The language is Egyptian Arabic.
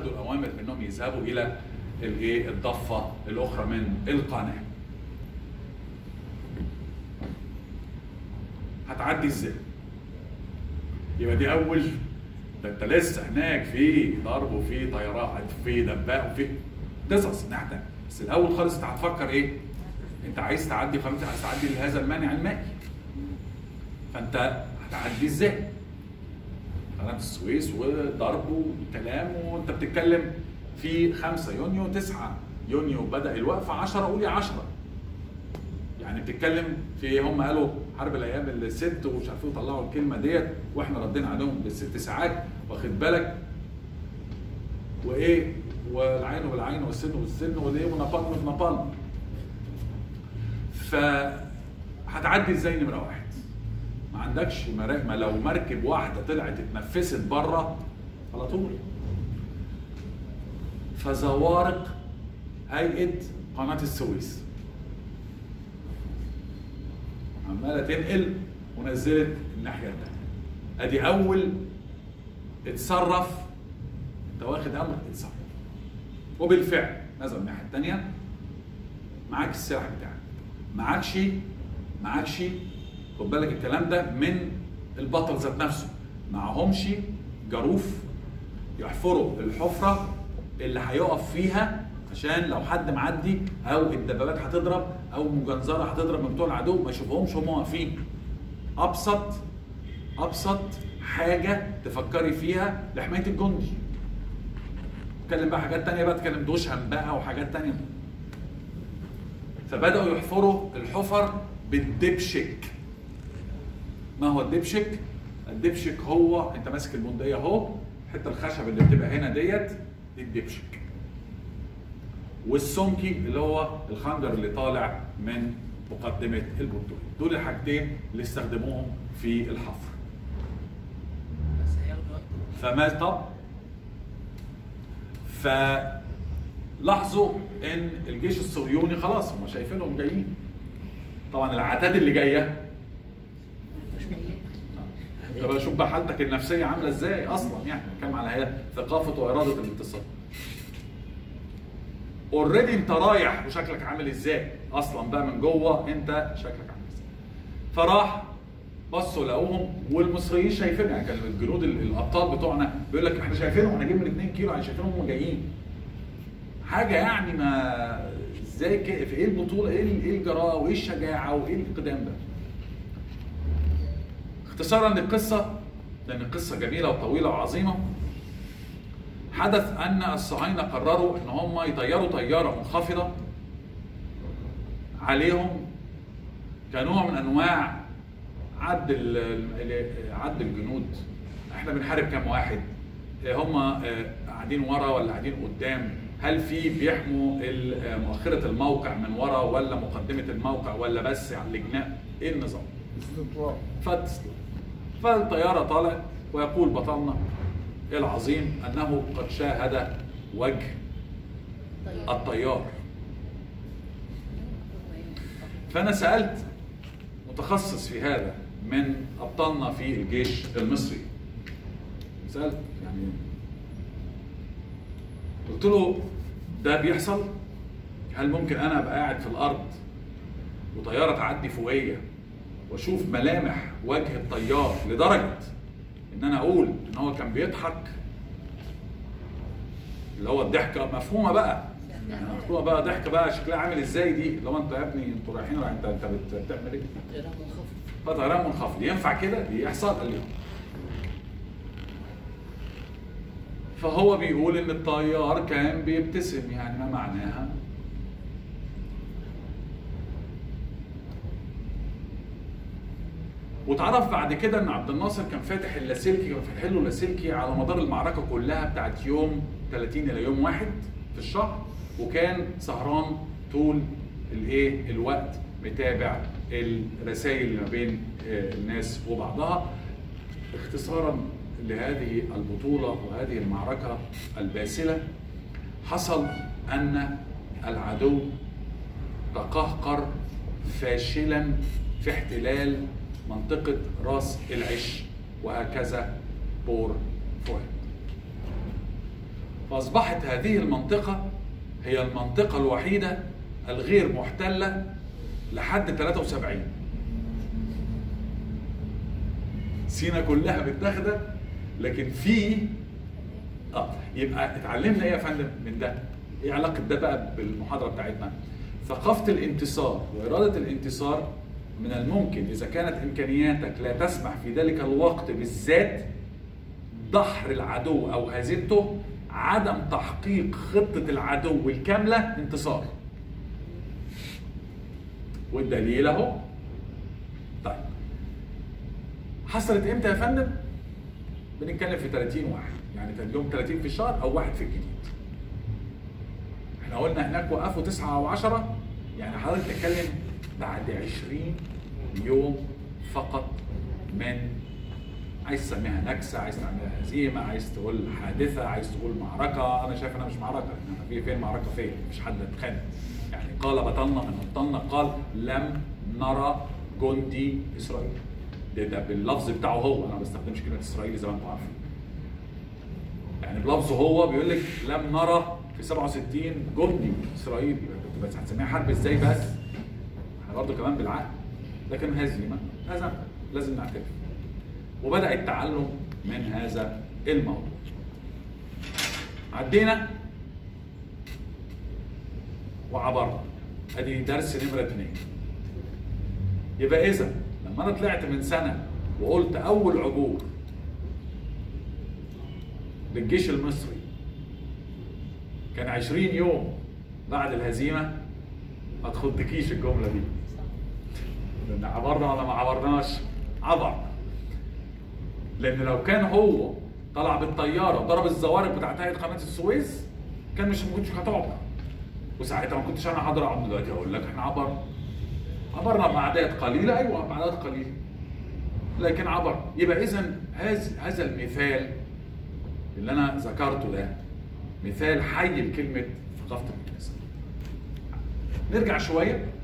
اخذوا الاوامر انهم يذهبوا الى الايه الضفه الاخرى من القناه هتعدي ازاي يبقى دي اول ده انت لسه هناك في ضرب وفي طيارات في دباء وفي قصص الناحيه التانية. بس الاول خالص انت هتفكر ايه؟ انت عايز تعدي خلاص عايز تعدي لهذا المانع المائي فانت هتعدي ازاي؟ قناه السويس وضرب وكلام وانت بتتكلم في 5 يونيو 9 يونيو بدا الوقف 10 قولي 10 يعني بتتكلم في هم قالوا حرب الايام الست ومش عارفين يطلعوا الكلمه ديت واحنا ردينا عليهم بالست ساعات واخد بالك وايه والعين بالعين والسن والسن والايه ونابالم في نابالم ف هتعدي ازاي نمره واحد ما عندكش مرا- ما لو مركب واحده طلعت اتنفست بره على طول فزوارق هيئه قناه السويس عماله تنقل ونزلت الناحيه الثانيه ادي اول اتصرف انت واخد امر اتصرف وبالفعل نزل الناحيه الثانيه معاك السلاح بتاعك معاكش معاكش خد بالك الكلام ده من البطل ذات نفسه معهمش جاروف يحفروا الحفره اللي هيقف فيها عشان لو حد معدي او الدبابات هتضرب او مجنزره هتضرب من بتوع العدو ما يشوفهمش هم واقفين ابسط ابسط حاجه تفكري فيها لحمايه الجندي اتكلم بقى حاجات تانية بقى اتكلم دوشهم بقى وحاجات تانية فبداوا يحفروا الحفر بالدبشك ما هو الدبشك الدبشك هو انت ماسك البندقيه اهو الحته الخشب اللي بتبقى هنا ديت دي الدبشك والسمكي اللي هو الخنجر اللي طالع من مقدمه البندقيه دول الحاجتين اللي استخدموهم في الحفر بس هياخدوا وقت فما طب فلاحظوا ان الجيش الصهيوني خلاص هم شايفينهم جايين طبعا العتاد اللي جايه مش جايين انت بقى شوف بقى حالتك النفسيه عامله ازاي اصلا يعني كم على هي ثقافه واراده الانتصار اوريدي انت رايح وشكلك عامل ازاي اصلا بقى من جوه انت شكلك عامل ازاي فراح بصوا لقوهم والمصريين شايفين يعني كان الجنود ال- الابطال بتوعنا بيقول لك احنا شايفينهم احنا جايين من 2 كيلو يعني شايفينهم هم جايين حاجه يعني ما ازاي كده في ايه البطوله ايه ال- ايه الجراءه وايه الشجاعه وايه القدام ده اختصارا للقصه لان القصه جميله وطويله وعظيمه حدث ان الصهاينه قرروا ان هم يطيروا طياره منخفضه عليهم كنوع من انواع عد ال- ال- عد الجنود احنا بنحارب كام واحد هم قاعدين ورا ولا قاعدين قدام هل في بيحموا ال- مؤخره الموقع من ورا ولا مقدمه الموقع ولا بس على الجناء ايه النظام استطلاع فتسلم فالطيارة طالعت ويقول بطلنا العظيم أنه قد شاهد وجه الطيار فأنا سألت متخصص في هذا من أبطالنا في الجيش المصري سألت يعني قلت له ده بيحصل هل ممكن أنا أبقى قاعد في الأرض وطيارة تعدي فوقية واشوف ملامح وجه الطيار لدرجه ان انا اقول ان هو كان بيضحك اللي هو الضحكه مفهومه بقى يعني مفهومه بقى ضحكه بقى شكلها عامل ازاي دي اللي هو انت يا ابني انتوا رايحين رايح انت انت بت- بتعمل ايه؟ طيران منخفض فطيران منخفض ينفع كده؟ يحصل قال لي آه. فهو بيقول ان الطيار كان بيبتسم يعني ما معناها واتعرف بعد كده ان عبد الناصر كان فاتح اللاسلكي كان فاتح له اللاسلكي على مدار المعركه كلها بتاعت يوم 30 الى يوم واحد في الشهر وكان سهران طول الايه الوقت متابع الرسائل اللي ما بين آه، الناس وبعضها اختصارا لهذه البطوله وهذه المعركه الباسله حصل ان العدو تقهقر فاشلا في احتلال منطقة راس العش وهكذا بور فؤاد فاصبحت هذه المنطقه هي المنطقه الوحيده الغير محتله لحد 73 سينا كلها متاخده لكن في اه يبقى اتعلمنا ايه يا فندم من ده؟ ايه علاقه ده بقى بالمحاضره بتاعتنا؟ ثقافه الانتصار واراده الانتصار من الممكن اذا كانت امكانياتك لا تسمح في ذلك الوقت بالذات دحر العدو او هزيمته عدم تحقيق خطه العدو الكامله انتصار. والدليل اهو طيب حصلت امتى يا فندم؟ بنتكلم في 30 واحد يعني كان يوم 30 في الشهر او واحد في الجديد احنا قلنا هناك وقفوا تسعة او عشرة يعني حضرتك تتكلم بعد 20 يوم فقط من عايز تسميها نكسه عايز تعملها هزيمه عايز تقول حادثه عايز تقول معركه انا شايف انها مش معركه انما في فين معركه فين مفيش حد اتخانق يعني قال بطلنا من بطلنا قال لم نرى جندي اسرائيل ده, ده باللفظ بتاعه هو انا ما بستخدمش كلمه اسرائيلي زي ما انتم عارفين يعني بلفظه هو بيقول لك لم نرى في 67 جندي اسرائيلي بس هتسميها حرب ازاي بس؟ احنا برضه كمان بالعقل لكن هزيمه هزم لازم نعترف وبدا التعلم من هذا الموضوع عدينا وعبرنا ادي درس نمره اثنين يبقى اذا لما انا طلعت من سنه وقلت اول عبور للجيش المصري كان 20 يوم بعد الهزيمه ما تخضكيش الجمله دي لان عبرنا ولا ما عبرناش عبر لان لو كان هو طلع بالطياره وضرب الزوارق بتاعت هيئه قناه السويس كان مش ما كنتش هتعبر وساعتها ما كنتش انا هقدر اقعد دلوقتي اقول لك احنا عبرنا عبرنا باعداد قليله ايوه باعداد قليله لكن عبر يبقى اذا هذا هذا المثال اللي انا ذكرته ده مثال حي لكلمه ثقافه الانسان نرجع شويه